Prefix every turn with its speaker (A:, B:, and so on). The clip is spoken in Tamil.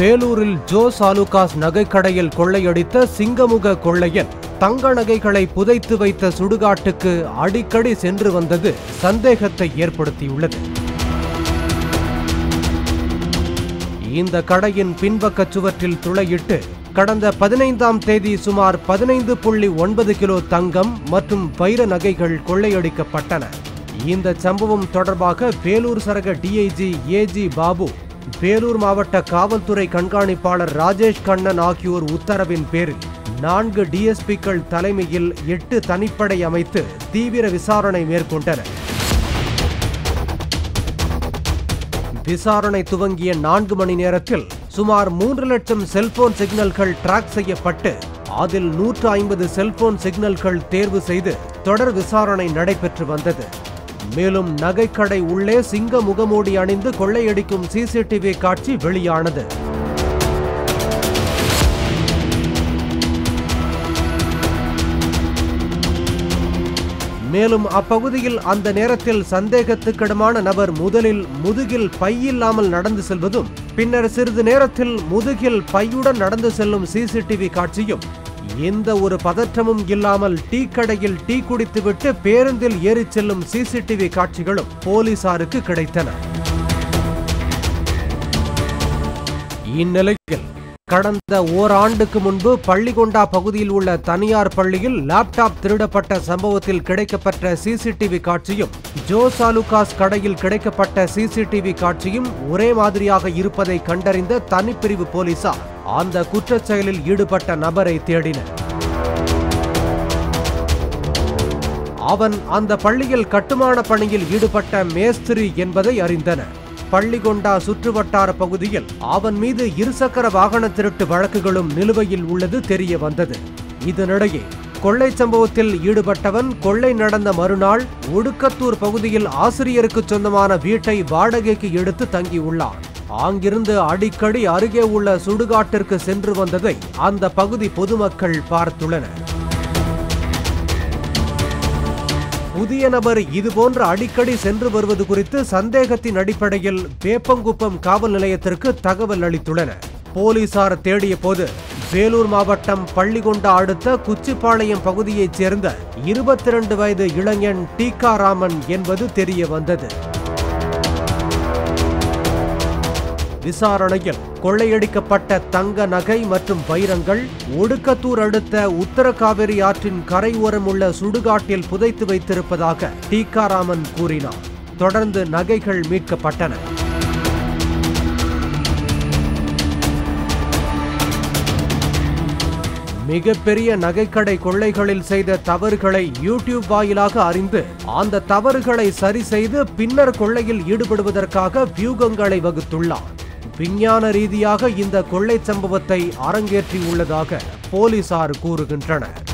A: வேலூரில் ஜோஸ் ஆலுகாஸ் நகைக்கடையில் கொள்ளையடித்த சிங்கமுக கொள்ளையன் தங்க நகைகளை புதைத்து வைத்த சுடுகாட்டுக்கு அடிக்கடி சென்று வந்தது சந்தேகத்தை ஏற்படுத்தியுள்ளது இந்த கடையின் பின்பக்க சுவற்றில் துளையிட்டு கடந்த பதினைந்தாம் தேதி சுமார் பதினைந்து புள்ளி ஒன்பது கிலோ தங்கம் மற்றும் வைர நகைகள் கொள்ளையடிக்கப்பட்டன இந்த சம்பவம் தொடர்பாக வேலூர் சரக டிஐஜி ஏஜி பாபு வேலூர் மாவட்ட காவல்துறை கண்காணிப்பாளர் ராஜேஷ் கண்ணன் ஆகியோர் உத்தரவின் பேரில் நான்கு டிஎஸ்பிக்கள் தலைமையில் எட்டு தனிப்படை அமைத்து தீவிர விசாரணை மேற்கொண்டனர் விசாரணை துவங்கிய நான்கு மணி நேரத்தில் சுமார் மூன்று லட்சம் செல்போன் சிக்னல்கள் டிராக் செய்யப்பட்டு அதில் நூற்று ஐம்பது செல்போன் சிக்னல்கள் தேர்வு செய்து தொடர் விசாரணை நடைபெற்று வந்தது மேலும் நகைக்கடை உள்ளே சிங்க முகமூடி அணிந்து கொள்ளையடிக்கும் சிசிடிவி காட்சி வெளியானது மேலும் அப்பகுதியில் அந்த நேரத்தில் சந்தேகத்துக்கிடமான நபர் முதலில் முதுகில் பையில்லாமல் நடந்து செல்வதும் பின்னர் சிறிது நேரத்தில் முதுகில் பையுடன் நடந்து செல்லும் சிசிடிவி காட்சியும் எந்த ஒரு பதற்றமும் இல்லாமல் டீ கடையில் டீ குடித்துவிட்டு பேருந்தில் ஏறிச் செல்லும் சிசிடிவி காட்சிகளும் போலீசாருக்கு கிடைத்தன இந்நிலையில் கடந்த ஓராண்டுக்கு முன்பு பள்ளிகொண்டா பகுதியில் உள்ள தனியார் பள்ளியில் லேப்டாப் திருடப்பட்ட சம்பவத்தில் கிடைக்கப்பட்ட சிசிடிவி காட்சியும் ஜோஸ் ஆலுகாஸ் கடையில் கிடைக்கப்பட்ட சிசிடிவி காட்சியும் ஒரே மாதிரியாக இருப்பதை கண்டறிந்த தனிப்பிரிவு போலீசார் அந்த குற்றச் செயலில் ஈடுபட்ட நபரை தேடினர் அவன் அந்த பள்ளியில் கட்டுமான பணியில் ஈடுபட்ட மேஸ்திரி என்பதை அறிந்தனர் பள்ளிகொண்டா சுற்றுவட்டார பகுதியில் அவன் மீது இருசக்கர வாகன திருட்டு வழக்குகளும் நிலுவையில் உள்ளது தெரிய வந்தது இதனிடையே கொள்ளை சம்பவத்தில் ஈடுபட்டவன் கொள்ளை நடந்த மறுநாள் ஒடுக்கத்தூர் பகுதியில் ஆசிரியருக்கு சொந்தமான வீட்டை வாடகைக்கு எடுத்து தங்கியுள்ளான் அங்கிருந்து அடிக்கடி அருகே உள்ள சுடுகாட்டிற்கு சென்று வந்ததை அந்த பகுதி பொதுமக்கள் பார்த்துள்ளனர் புதிய நபர் இதுபோன்ற அடிக்கடி சென்று வருவது குறித்து சந்தேகத்தின் அடிப்படையில் வேப்பங்குப்பம் காவல் நிலையத்திற்கு தகவல் அளித்துள்ளனர் போலீசார் தேடிய போது வேலூர் மாவட்டம் பள்ளிகொண்டா அடுத்த குச்சிப்பாளையம் பகுதியைச் சேர்ந்த இருபத்தி இரண்டு வயது இளைஞன் டீகாராமன் என்பது தெரிய வந்தது விசாரணையில் கொள்ளையடிக்கப்பட்ட தங்க நகை மற்றும் வைரங்கள் ஒடுக்கத்தூர் அடுத்த உத்தரகாவேரி ஆற்றின் கரையோரம் உள்ள சுடுகாட்டில் புதைத்து வைத்திருப்பதாக டீகாராமன் கூறினார் தொடர்ந்து நகைகள் மீட்கப்பட்டன மிகப்பெரிய நகைக்கடை கொள்ளைகளில் செய்த தவறுகளை யூடியூப் வாயிலாக அறிந்து அந்த தவறுகளை சரி செய்து பின்னர் கொள்ளையில் ஈடுபடுவதற்காக வியூகங்களை வகுத்துள்ளார் விஞ்ஞான ரீதியாக இந்த கொள்ளை சம்பவத்தை அரங்கேற்றியுள்ளதாக போலீசார் கூறுகின்றனர்